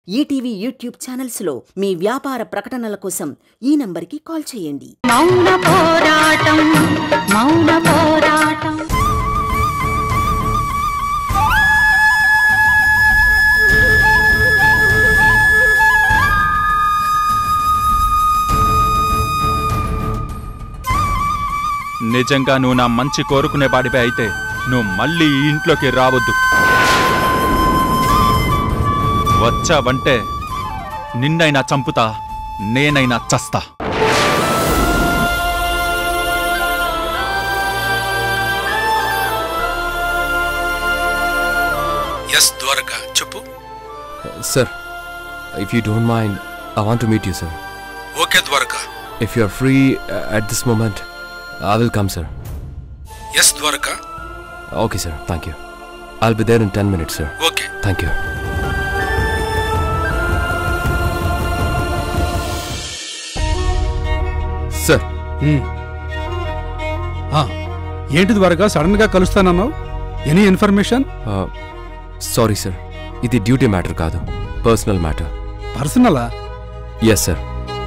ETV YouTube ఛానల్స్లో మీ వ్యాపార ప్రకటనల కోసం ఈ నంబర్కి కాల్ చేయండి మౌన పోరాటం మౌన పోరాటం నిజంగా నువ్వు నా మంచి కోరుకునే వాడివే అయితే నువ్వు మళ్ళీ ఈ ఇంట్లోకి రావద్దు వచ్చావంటే నిన్నైనా చంపుతా నేనైనా చస్తా ఎస్ ద్వారకా చెప్పు Sir, if you don't mind, I want to meet you, sir. Okay Dwaraka If you are free uh, at this moment, I will come, sir. Yes Dwaraka Okay, sir. Thank you. I'll be there in 10 minutes, sir. Okay Thank you. Sir, ఆ, ఏంటి Dwaraka sudden గా కలుస్తానన్నావు any information uh, sorry, sir. ఇది duty matter కాదు personal matter పర్సనలా yes sir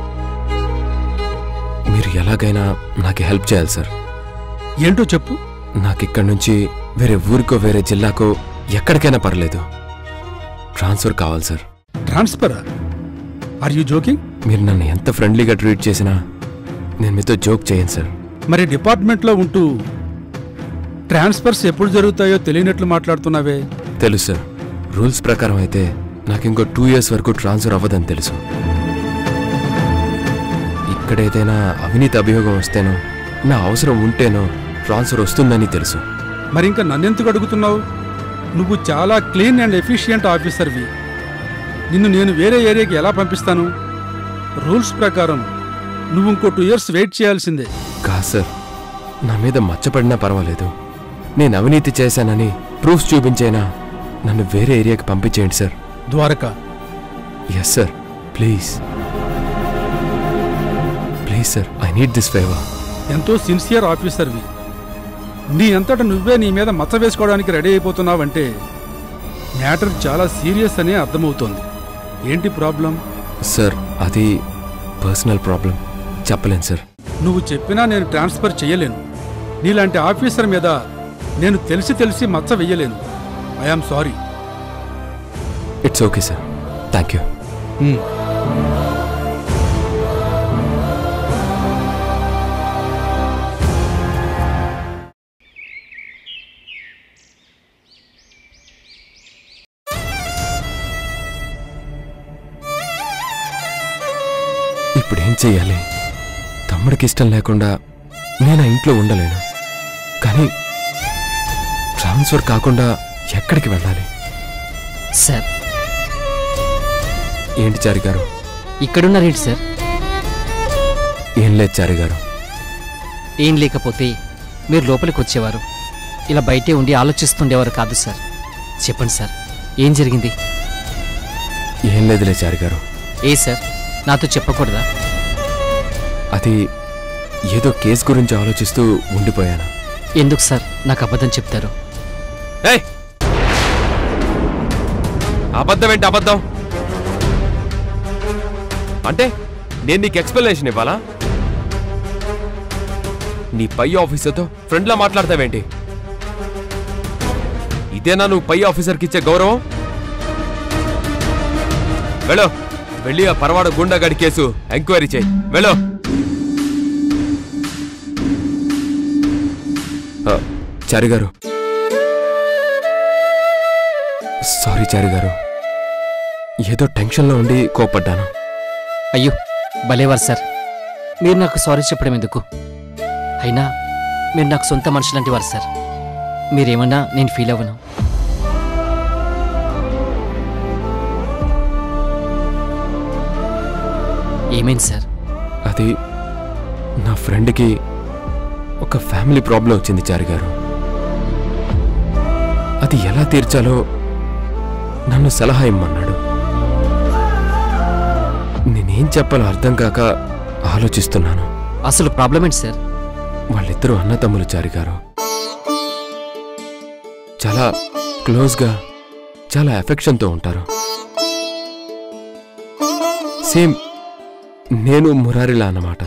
మీరు ఎలాగైనా నాకు హెల్ప్ చేయాలి సార్ ఏంటో చెప్పు నాకు ఇక్కడి నుంచి వేరే ఊరికో వేరే జిల్లాకో ఎక్కడికైనా పర్లేదు ట్రాన్స్ఫర్ కావాలి sir transfer are you joking మీరు నన్ను ఎంత ఫ్రెండ్లీగా ట్రీట్ చేసినా నేను మీతో జోక్ చేయను సార్ మరి డిపార్ట్మెంట్లో ఉంటూ ట్రాన్స్ఫర్స్ ఎప్పుడు జరుగుతాయో తెలియనట్లు మాట్లాడుతున్నావే తెలుసు సార్ రూల్స్ ప్రకారం అయితే నాకు ఇంకో టూ ఇయర్స్ వరకు ట్రాన్స్ఫర్ అవ్వదని తెలుసు ఇక్కడ ఏదైనా అవినీతి అభియోగం వస్తేనో నా అవసరం ఉంటేనో ట్రాన్స్ఫర్ వస్తుందని తెలుసు మరి ఇంకా నన్నెందుకు అడుగుతున్నావు నువ్వు చాలా క్లీన్ అండ్ ఎఫిషియంట్ ఆఫీసర్వి నిన్ను నేను వేరే ఏరియాకి ఎలా పంపిస్తాను రూల్స్ ప్రకారం నువ్వు ఇంకో టూ ఇయర్స్ వెయిట్ చేయాల్సిందే కాదు సార్ నా మీద మచ్చపడినా పర్వాలేదు నేను అవినీతి చేశానని ప్రూఫ్స్ చూపించేనా నన్ను వేరే ఏరియాకి పంపించేయండి sir Dwaraka yes sir please please sir I need this favour ఎంతో సిన్సియర్ ఆఫీసర్వి నీ అంతట నువ్వే నీ మీద మచ్చ వేసుకోవడానికి రెడీ అయిపోతున్నావంటే మ్యాటర్ చాలా సీరియస్ అనే అర్థమవుతోంది ఏంటి ప్రాబ్లం సార్ అది పర్సనల్ ప్రాబ్లం చెప్పలేను సార్ నువ్వు చెప్పినా నేను ట్రాన్స్ఫర్ చేయలేను నీలాంటి ఆఫీసర్ మీద నేను తెలిసి తెలిసి మచ్చ వెయ్యలేను I am sorry it's okay sir thank you ఇప్పుడు ఏం చెయ్యాలి తమ్ముడికి ఇష్టం లేకుండా నేను ఆ ఇంట్లో ఉండలేను కానీ ట్రాన్స్ఫర్ కాకుండా ఎక్కడికి వెళ్ళాలి సార్ ఏంటి చారి గారు ఇక్కడున్నారేంటి సార్ ఏం లేదు చారి గారు ఏం లేకపోతే మీరు లోపలికి వచ్చేవారు ఇలా బయటే ఉండి ఆలోచిస్తుండేవారు కాదు సార్ చెప్పండి సార్ ఏం జరిగింది ఏం లేదులే చారి గారు ఏ సార్ నాతో చెప్పకూడదా అది ఏదో కేసు గురించి ఆలోచిస్తూ ఉండిపోయాను ఎందుకు సార్ నాకు అబద్ధం చెప్తారు ఏయ్ అబద్ధం ఏంటి అబద్ధం అంటే నేను నీకు ఎక్స్ప్లెనేషన్ ఇవ్వాలా నీ పై ఆఫీసర్తో ఫ్రెండ్లా మాట్లాడతావేంటి ఇదేనా నువ్వు పై ఆఫీసర్కి ఇచ్చే గౌరవం వెళ్ళు వెళ్ళి ఆ పరవాడ గుండాగడి కేసు ఎంక్వైరీ చేయి వెళ్ళు ఆ, చారి గారు సారీ చారి గారు ఏదో టెన్షన్లో ఉండి కోపడ్డాను అయ్యో భలేవారు సార్ మీరు నాకు సారీ చెప్పడం ఎందుకు అయినా మీరు నాకు సొంత మనుషులు లాంటి వారు సార్ మీరేమన్నా నేను ఫీల్ అవ్వను ఏమైంది సార్ అది నా ఫ్రెండ్కి ఒక ఫ్యామిలీ ప్రాబ్లం వచ్చింది చారి గారు అది ఎలా తీర్చాలో నన్ను సలహా ఇమ్మన్నాడు నేనేం చెప్పాలో అర్థం కాక ఆలోచిస్తున్నాను అసలు ప్రాబ్లం ఏంటి సార్ వాళ్ళిద్దరూ అన్నతమ్ములు చారి గారు చాలా క్లోజ్గా చాలా ఎఫెక్షన్తో ఉంటారు సేమ్ నేను మురారిలా అన్నమాట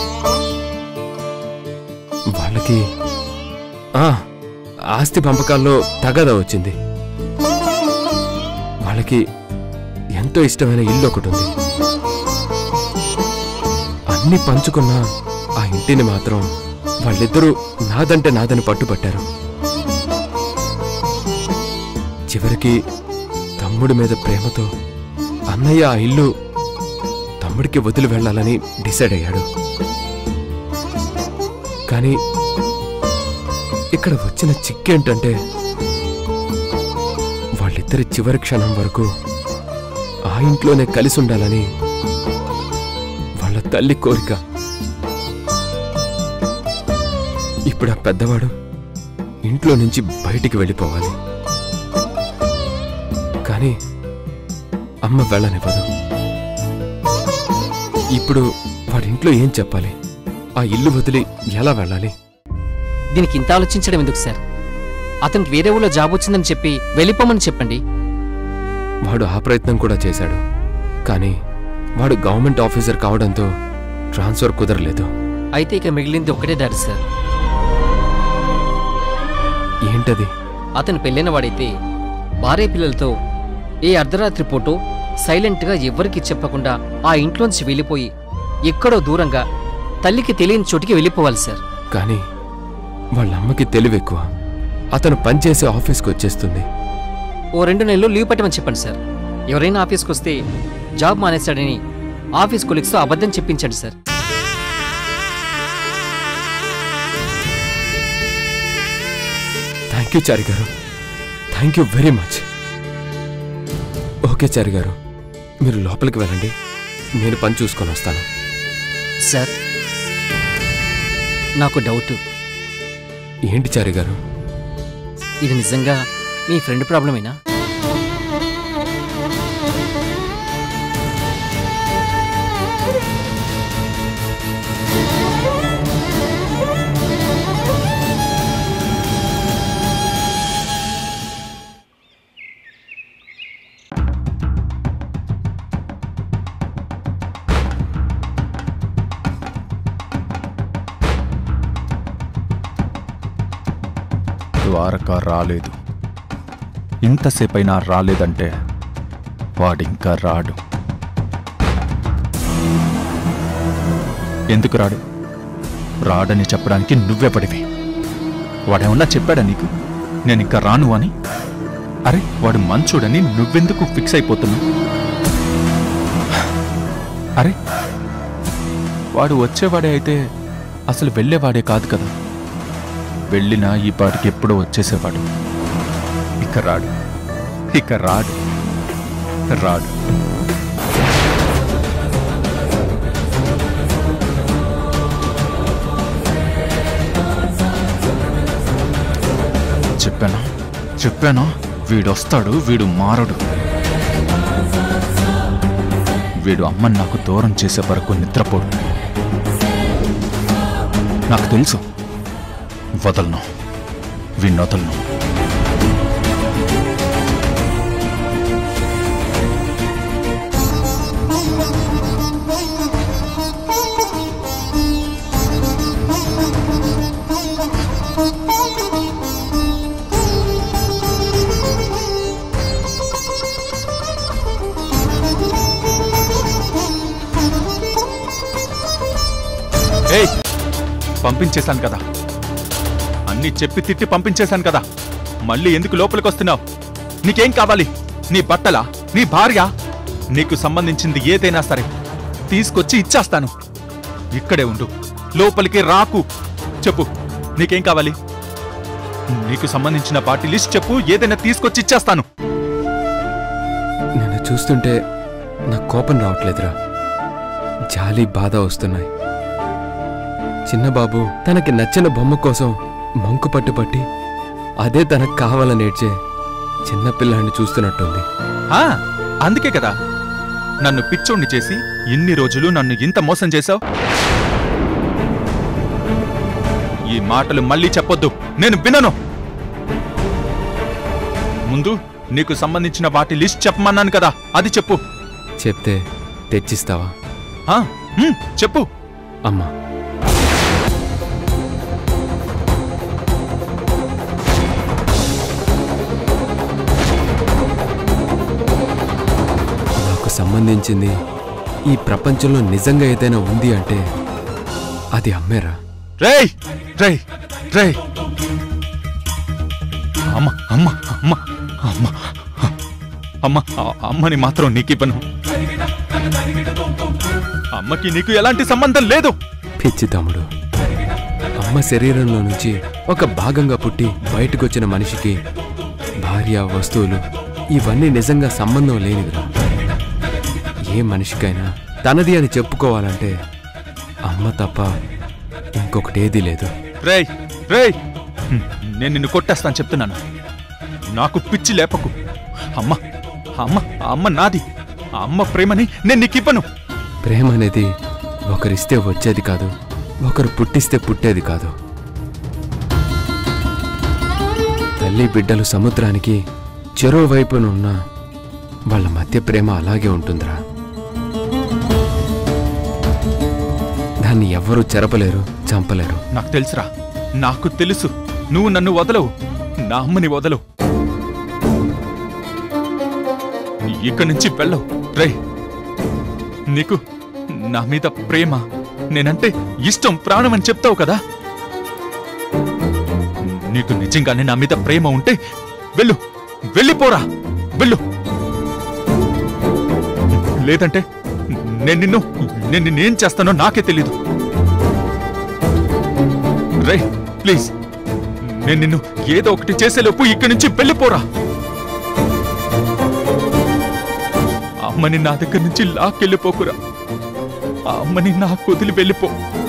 వాళ్ళకి ఆ, ఆస్తి పంపకాల్లో తగదా వచ్చింది వాళ్ళకి ఎంతో ఇష్టమైన ఇల్లు ఒకటి ఉంది అన్ని పంచుకున్న ఆ ఇంటిని మాత్రం వాళ్ళిద్దరూ నాదంటే నాదని పట్టుపట్టారు చివరికి తమ్ముడి మీద ప్రేమతో అన్నయ్య ఆ ఇల్లు తమ్ముడికి వదిలి వెళ్ళాలని డిసైడ్ అయ్యాడు కానీ ఇక్కడ వచ్చిన చిక్కేంటంటే వాళ్ళిద్దరి చివరి క్షణం వరకు ఆ ఇంట్లోనే కలిసి ఉండాలని వాళ్ళ తల్లి కోరిక ఇప్పుడు ఆ పెద్దవాడు ఇంట్లో నుంచి బయటికి వెళ్ళిపోవాలి కానీ అమ్మ వెళ్ళనివ్వదు ఇప్పుడు వాడింట్లో ఏం చెప్పాలి ఆ ఇల్లు వదిలి ఎలా వెళ్ళాలి దీనికి ఇంత ఆలోచించడం ఎందుకు సార్ అతనికి వేరే ఊళ్ళో జాబ్ వచ్చిందని చెప్పి వెళ్ళిపోమని చెప్పండి వాడు ఆ ప్రయత్నం కూడా చేశాడు కానీ వాడు గవర్నమెంట్ ఆఫీసర్ కావడంతో ట్రాన్స్ఫర్ కుదరలేదు అయితే ఇక మిగిలింది ఒకటే దారి సార్ ఏంటది అతను పెళ్ళైన వాడైతే భార్య పిల్లలతో ఏ అర్ధరాత్రి పూటో సైలెంట్గా ఎవ్వరికీ చెప్పకుండా ఆ ఇంట్లోంచి వెళ్ళిపోయి ఎక్కడో దూరంగా తల్లికి తెలియని చోటికి వెళ్ళిపోవాలి సార్ కానీ వాళ్ళ అమ్మకి తెలివెక్కువ అతను పనిచేసే ఆఫీస్కి వచ్చేస్తుంది ఓ రెండు నెలలు లీవ్ పెట్టమని చెప్పండి సార్ ఎవరైనా ఆఫీస్కి వస్తే జాబ్ మానేస్తాడని ఆఫీస్ కొలీగ్స్తో అబద్ధం చెప్పించండి sir thank you Chari garu thank you very much okay Chari garu మీరు లోపలికి వెళ్ళండి నేను పని చూసుకొని వస్తాను సార్ నాకు డౌట్ ఏంటి చారి గారు ఇది నిజంగా మీ ఫ్రెండ్ ప్రాబ్లమేనా ద్వారక రాలేదు ఇంతసేపైనా రాలేదంటే వాడింకా రాడు ఎందుకు రాడు రాడని చెప్పడానికి నువ్వే పడివి వాడేమన్నా చెప్పాడా నీకు నేను ఇంకా రాను అని అరే వాడు మంచోడని నువ్వెందుకు ఫిక్స్ అయిపోతున్నావు అరే వాడు వచ్చేవాడే అయితే అసలు వెళ్ళేవాడే కాదు కదా వెళ్ళినా ఈ పాటికి ఎప్పుడో వచ్చేసేవాడు ఇక రాడు ఇక రాడు రాడు చెప్పాను చెప్పాను వీడొస్తాడు వీడు మారడు వీడు అమ్మని నాకు దూరం చేసే వరకు నిద్రపోడు నాకు తెలుసు వదలను వీణ్ణి వదలను ఏయ్ పంపించేశాను కదా అన్ని చెప్పి తిట్టి పంపించేశాను కదా మళ్ళీ ఎందుకు లోపలికి వస్తున్నావు నీకేం కావాలి నీ బట్టలా నీ భార్య నీకు సంబంధించింది ఏదైనా సరే తీసుకొచ్చి ఇచ్చేస్తాను ఇక్కడే ఉండు లోపలికి రాకు చెప్పు నీకేం కావాలి నీకు సంబంధించిన పార్టీ లిస్ట్ చెప్పు ఏదైనా తీసుకొచ్చి ఇచ్చేస్తాను నిన్ను చూస్తుంటే నాకు కోపం రావట్లేదురా జాలి బాధ వస్తున్నాయి చిన్నబాబు తనకి నచ్చిన బొమ్మ కోసం మంకు పట్టు పట్టి అదే తనకు కావాలని ఏడ్చే చిన్నపిల్లాన్ని చూస్తున్నట్టుంది ఆ, అందుకే కదా నన్ను పిచ్చోణ్ణి చేసి ఇన్ని రోజులు నన్ను ఇంత మోసం చేశావు ఈ మాటలు మళ్ళీ చెప్పొద్దు నేను వినను ముందు నీకు సంబంధించిన వాటి లిస్ట్ చెప్పమన్నాను కదా అది చెప్పు చెప్తే తెచ్చిస్తావా ఆ, హ్మ్, చెప్పు అమ్మా నాకు సంబంధించింది ఈ ప్రపంచంలో నిజంగా ఏదైనా ఉంది అంటే అది అమ్మేరా రేయ్ రేయ్ రేయ్ అమ్మ అమ్మ అమ్మ అమ్మ అమ్మ ఆ- అమ్మని మాత్రం నీకివ్వను అమ్మకి నీకు ఎలాంటి సంబంధం లేదు పిచ్చి తమ్ముడు అమ్మ శరీరంలో నుంచి ఒక భాగంగా పుట్టి బయటకొచ్చిన మనిషికి భార్య వస్తువులు ఇవన్నీ నిజంగా సంబంధం లేనివిరా ఏ మనిషికైనా తనది అని చెప్పుకోవాలంటే అమ్మ తప్ప ఇంకొకటేదీ లేదు రేయ్ రేయ్ హ్మ్, నేను నిన్ను కొట్టేస్తాను చెప్తున్నాను నాకు పిచ్చి లేపకు అమ్మ అమ్మ అమ్మ నాది ఆ అమ్మ ప్రేమని నేను నీకివ్వను ప్రేమ అనేది ఒకరిస్తే వచ్చేది కాదు ఒకరు పుట్టిస్తే పుట్టేది కాదు తల్లి బిడ్డలు సముద్రానికి చెరో వైపునున్న వాళ్ళ మధ్య ప్రేమ అలాగే ఉంటుందిరా దాన్ని ఎవ్వరూ చెరపలేరు చంపలేరు నాకు తెలుసురా నాకు తెలుసు నువ్వు నన్ను వదలవు నా అమ్మని వదలవు ఇక్కడి నుంచి వెళ్ళవు రే నీకు నా మీద ప్రేమ నేనంటే ఇష్టం ప్రాణం అని చెప్తావు కదా నీకు నిజంగానే నా మీద ప్రేమ ఉంటే వెళ్ళు వెళ్ళిపోరా వెళ్ళు లేదంటే నేను నిన్ను నేను నిన్నేం చేస్తానో నాకే తెలీదు రే ప్లీజ్ నేను నిన్ను ఏదో ఒకటి చేసేలోపు ఇక్కడి నుంచి వెళ్ళిపోరా ఆ అమ్మని నా దగ్గర నుంచి లాక్కెళ్ళిపోకురా ఆ అమ్మని నాకు వదిలి వెళ్ళిపో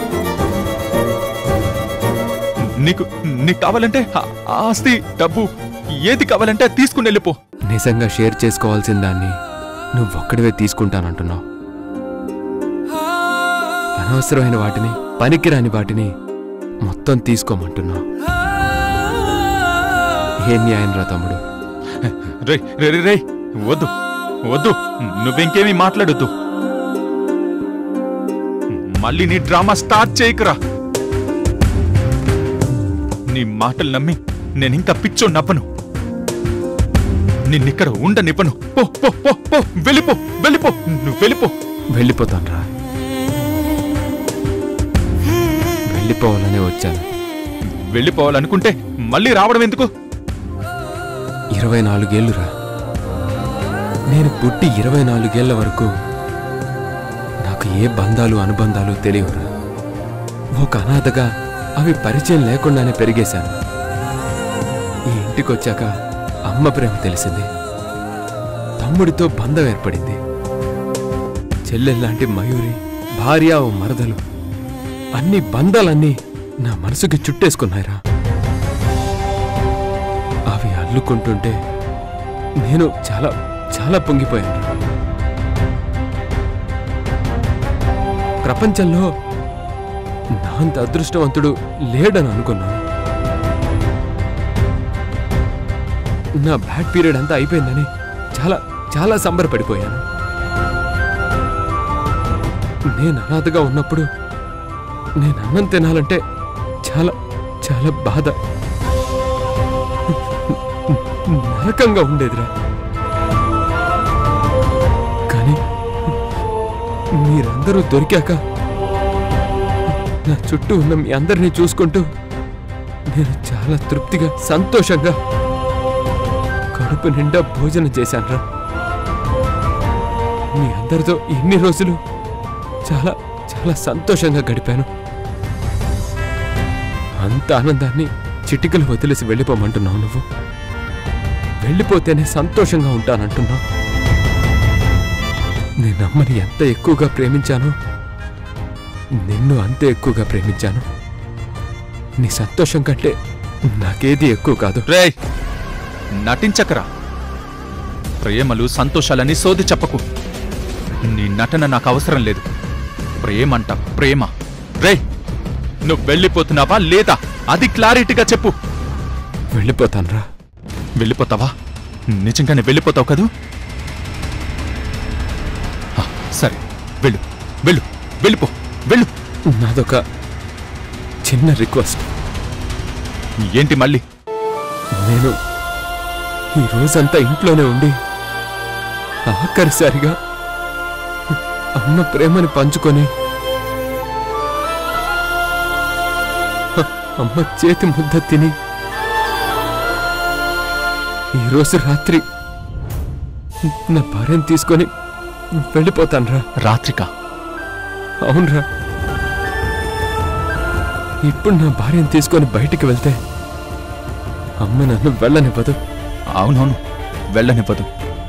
నీకు నీకు కావాలంటే ఆ- ఆ ఆస్తి డబ్బు ఏది కావాలంటే అది తీసుకుని వెళ్ళిపో నిజంగా షేర్ చేసుకోవాల్సిన దాన్ని నువ్వొక్కడివే తీసుకుంటానంటున్నావు అనవసరమైన వాటిని పనికిరాని వాటిని మొత్తం తీసుకోమంటున్నావు ఏ న్యాయం రా తమ్ముడు రే రే రే రే వద్దు వద్దు నువ్వింకేమీ మాట్లాడొద్దు మళ్ళీ నీ డ్రామా స్టార్ట్ చేయకురా నీ మాటలు నమ్మి నేనింకా పిచ్చో నవ్వను నిన్నిక్కడ ఉండనివ్వను పో పో పో పో వెళ్ళిపో వెళ్ళిపో నువ్వు వెళ్ళిపో వెళ్ళిపోతానురా వెళ్ళిపోవాలనే వచ్చాను వెళ్ళిపోవాలనుకుంటే మళ్ళీ రావడం ఎందుకు ఇరవై నాలుగేళ్లురా నేను పుట్టి ఇరవై నాలుగేళ్ల వరకు నాకు ఏ బంధాలు అనుబంధాలు తెలియవురా ఒక అనాథగా అవి పరిచయం లేకుండానే పెరిగేశాను ఈ ఇంటికొచ్చాక అమ్మ ప్రేమ తెలిసింది తమ్ముడితో బంధం ఏర్పడింది చెల్లెల్లాంటి మయూరి భార్య ఓ మరదలు అన్ని బంధాలన్నీ నా మనసుకి చుట్టేసుకున్నాయిరా అవి అల్లుకుంటుంటే నేను చాలా చాలా పొంగిపోయాను ప్రపంచంలో నా అంత అదృష్టవంతుడు లేడని అనుకున్నాను నా బ్యాడ్ పీరియడ్ అంతా అయిపోయిందని చాలా చాలా సంబరపడిపోయాను నేను అనాథగా ఉన్నప్పుడు నేను అన్నం తినాలంటే చాలా చాలా బాధ నరకంగా ఉండేదిరా కానీ మీరందరూ దొరికాక నా చుట్టూ ఉన్న మీ అందరినీ చూసుకుంటూ నేను చాలా తృప్తిగా సంతోషంగా కడుపు నిండా భోజనం చేశానురా మీ అందరితో ఎన్ని రోజులు చాలా చాలా సంతోషంగా గడిపాను అంత ఆనందాన్ని చిటికలు వదిలేసి వెళ్ళిపోమంటున్నావు నువ్వు వెళ్ళిపోతేనే సంతోషంగా ఉంటానంటున్నావు నేను అమ్మని ఎంత ఎక్కువగా ప్రేమించానో నిన్ను అంతే ఎక్కువగా ప్రేమించాను నీ సంతోషం కంటే నాకేది ఎక్కువ కాదు రేయ్ నటించకరా ప్రేమలు సంతోషాలని సోది చెప్పకు నీ నటన నాకు అవసరం లేదు ప్రేమంట ప్రేమ రేయ్ నువ్వు వెళ్ళిపోతున్నావా లేదా అది క్లారిటీగా చెప్పు వెళ్ళిపోతానురా వెళ్ళిపోతావా నిజంగానే వెళ్ళిపోతావు కదూ ఆ, సరే వెళ్ళు వెళ్ళు వెళ్ళిపో వెళ్ళు నాదొక చిన్న రిక్వెస్ట్ ఏంటి మళ్ళీ నేను ఈ రోజంతా ఇంట్లోనే ఉండి ఆఖరిసారిగా అమ్మ ప్రేమని పంచుకొని అమ్మ చేతి ముద్ద తిని ఈరోజు రాత్రి నా భార్యను తీసుకొని వెళ్ళిపోతానురా రాత్రిక అవునరా ఇప్పుడు నా భార్యను తీసుకొని బయటికి వెళ్తే అమ్మ నన్ను వెళ్ళనివ్వదు అవునవును వెళ్ళనివ్వదు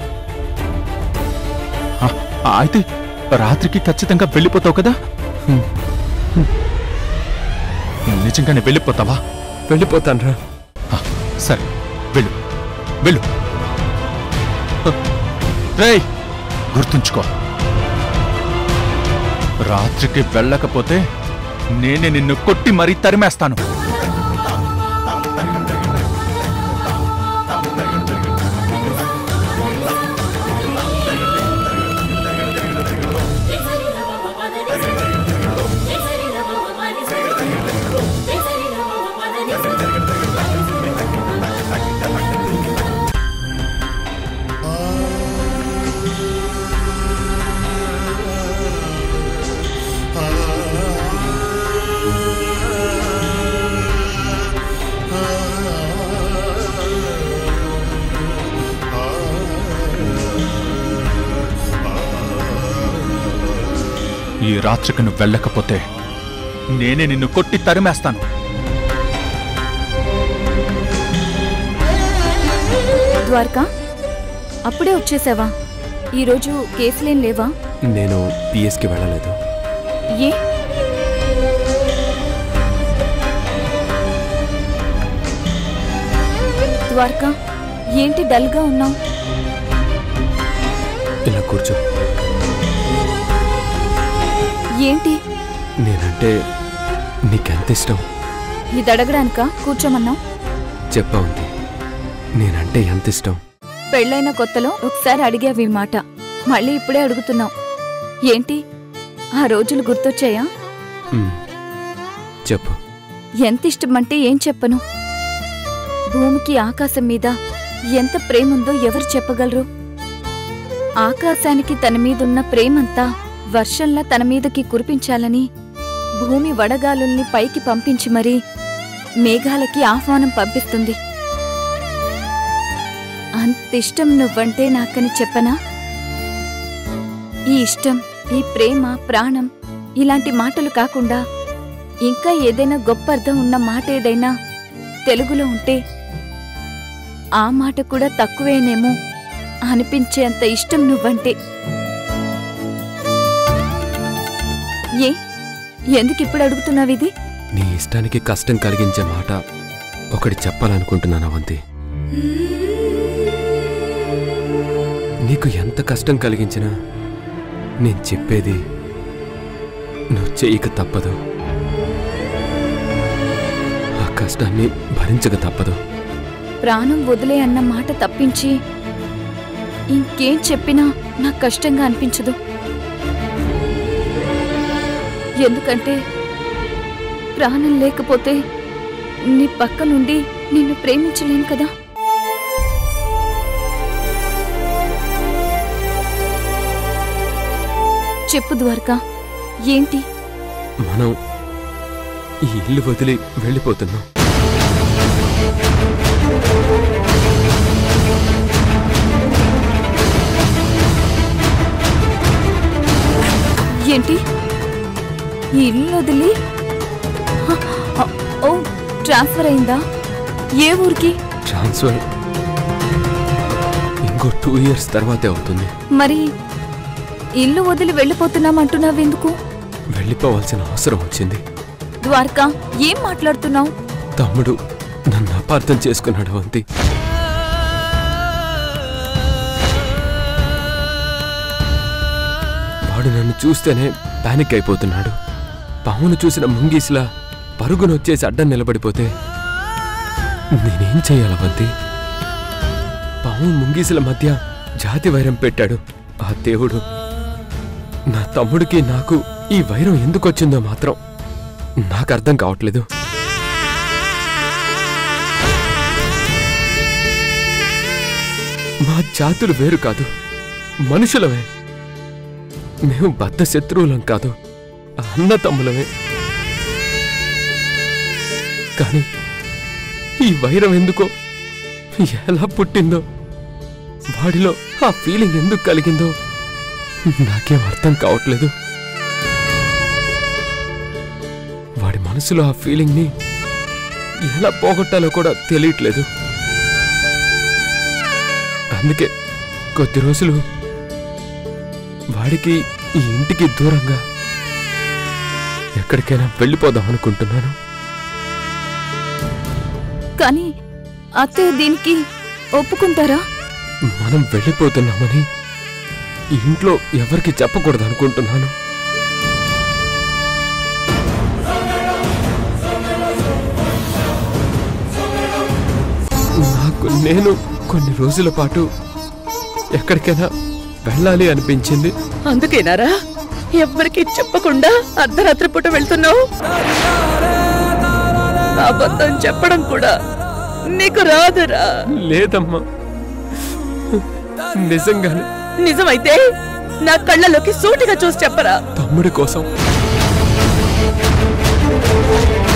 ఆ, అయితే రాత్రికి ఖచ్చితంగా వెళ్ళిపోతావు కదా హ్మ్. నిజంగానే వెళ్ళిపోతావా వెళ్ళిపోతానురా ఆ, సరే వెళ్ళు వెళ్ళు రేయ్ గుర్తుంచుకో రాత్రికి వెళ్ళకపోతే నేనే నిన్ను కొట్టి మరీ తరిమేస్తాను ఈ రాత్రికి నువ్వు వెళ్ళకపోతే నేనే నిన్ను కొట్టి తరిమేస్తాను ద్వారకా అప్పుడే వచ్చేసావా ఈరోజు కేసులేం లేవా నేను పిఎస్కి వెళ్ళలేదు ఏ ద్వారకా ఏంటి డల్గా ఉన్నావు ఇలా కూర్చో ఏంటి నేనంటే నీకెంత ఇష్టం ఇది అడగడానికా కూర్చోమన్నావు చెప్పా ఉంది నేనంటే ఎంత ఇష్టం పెళ్ళైన కొత్తలో ఒకసారి అడిగావు ఈ మాట మళ్ళీ ఇప్పుడే అడుగుతున్నావు ఏంటి ఆ రోజులు గుర్తొచ్చాయా ఉమ్, చెప్పు ఎంత ఇష్టమంటే ఏం చెప్పను భూమికి ఆకాశం మీద ఎంత ప్రేముందో ఎవరు చెప్పగలరు ఆకాశానికి తన మీదున్న ప్రేమంతా వర్షంలా తన మీదకి కురిపించాలని భూమి వడగాలుల్ని పైకి పంపించి మరీ మేఘాలకి ఆహ్వానం పంపిస్తుంది అంతిష్టం నువ్వంటే నాకని చెప్పనా ఈ ఇష్టం ఈ ప్రేమ ప్రాణం ఇలాంటి మాటలు కాకుండా ఇంకా ఏదైనా గొప్ప అర్థం ఉన్న మాట ఏదైనా తెలుగులో ఉంటే ఆ మాట కూడా తక్కువేనేమో అనిపించేంత ఇష్టం నువ్వంటే ఏ ఎందుకు ఇప్పుడు అడుగుతున్నావు ఇది నీ ఇష్టానికి కష్టం కలిగించే మాట ఒకటి చెప్పాలనుకుంటున్నాను అవంతి నీకు ఎంత కష్టం కలిగించినా నేను చెప్పేది నువ్వు చేయక తప్పదు ఆ కష్టాన్ని భరించక తప్పదు ప్రాణం వదిలే అన్న మాట తప్పించి ఇంకేం చెప్పినా నాకు కష్టంగా అనిపించదు ఎందుకంటే ప్రాణం లేకపోతే నీ పక్క నుండి నిన్ను ప్రేమించలేను కదా చెప్పు ద్వారకా ఏంటి మనం ఈ ఇల్లు వదిలి వెళ్ళిపోతున్నాం ఏంటి ఈ ఇల్లు వదిలి హ, హ, ఓ ట్రాన్స్ఫర్ అయిందా ఏ ఊరికి ట్రాన్స్ఫర్ ఇంకో టూ ఇయర్స్ తర్వాతే అవుతుంది మరి ఇల్లు వదిలి వెళ్ళిపోతున్నామంటున్నావెందుకు వెళ్ళిపోవాల్సిన అవసరం వచ్చింది ద్వారకా ఏం మాట్లాడుతున్నావు తమ్ముడు నన్ను అపార్థం చేసుకున్నాడు అవంతి వాడు నన్ను చూస్తేనే పానిక్ అయిపోతున్నాడు పామును చూసిన ముంగీసిలా పరుగునొచ్చేసి అడ్డం నిలబడిపోతే నేనేం చేయాలి అవంతి పాము ముంగీసుల మధ్య జాతి వైరం పెట్టాడు ఆ దేవుడు నా తమ్ముడికి నాకు ఈ వైరం ఎందుకు వచ్చిందో మాత్రం నాకు అర్థం కావట్లేదు మా జాతులు వేరు కాదు మనుషులమే మేము బద్ద శత్రువులం కాదు అన్న తమ్ములమే కానీ ఈ వైరం ఎందుకో ఎలా పుట్టిందో వాడిలో ఆ ఫీలింగ్ ఎందుకు కలిగిందో నాకేం అర్థం కావట్లేదు వాడి మనసులో ఆ ఫీలింగ్ని ఎలా పోగొట్టాలో కూడా తెలియట్లేదు అందుకే కొద్ది రోజులు వాడికి ఈ ఇంటికి దూరంగా ఎక్కడికైనా వెళ్ళిపోదాం అనుకుంటున్నాను కానీ అత్తయ్య దీనికి ఒప్పుకుంటారా మనం వెళ్ళిపోతున్నామని ఈ ఇంట్లో ఎవరికి చెప్పకూడదు అనుకుంటున్నాను నాకు నేను కొన్ని రోజుల పాటు ఎక్కడికైనా వెళ్ళాలి అనిపించింది అందుకేనారా ఎవ్వరికి చెప్పకుండా అర్ధరాత్రి పూట వెళ్తున్నావు అబద్ధం చెప్పడం కూడా నీకు రాదురా లేదమ్మా నిజంగానే నిజమైతే నా కళ్ళలోకి సూటిగా చూసి చెప్పరా తమ్ముడి కోసం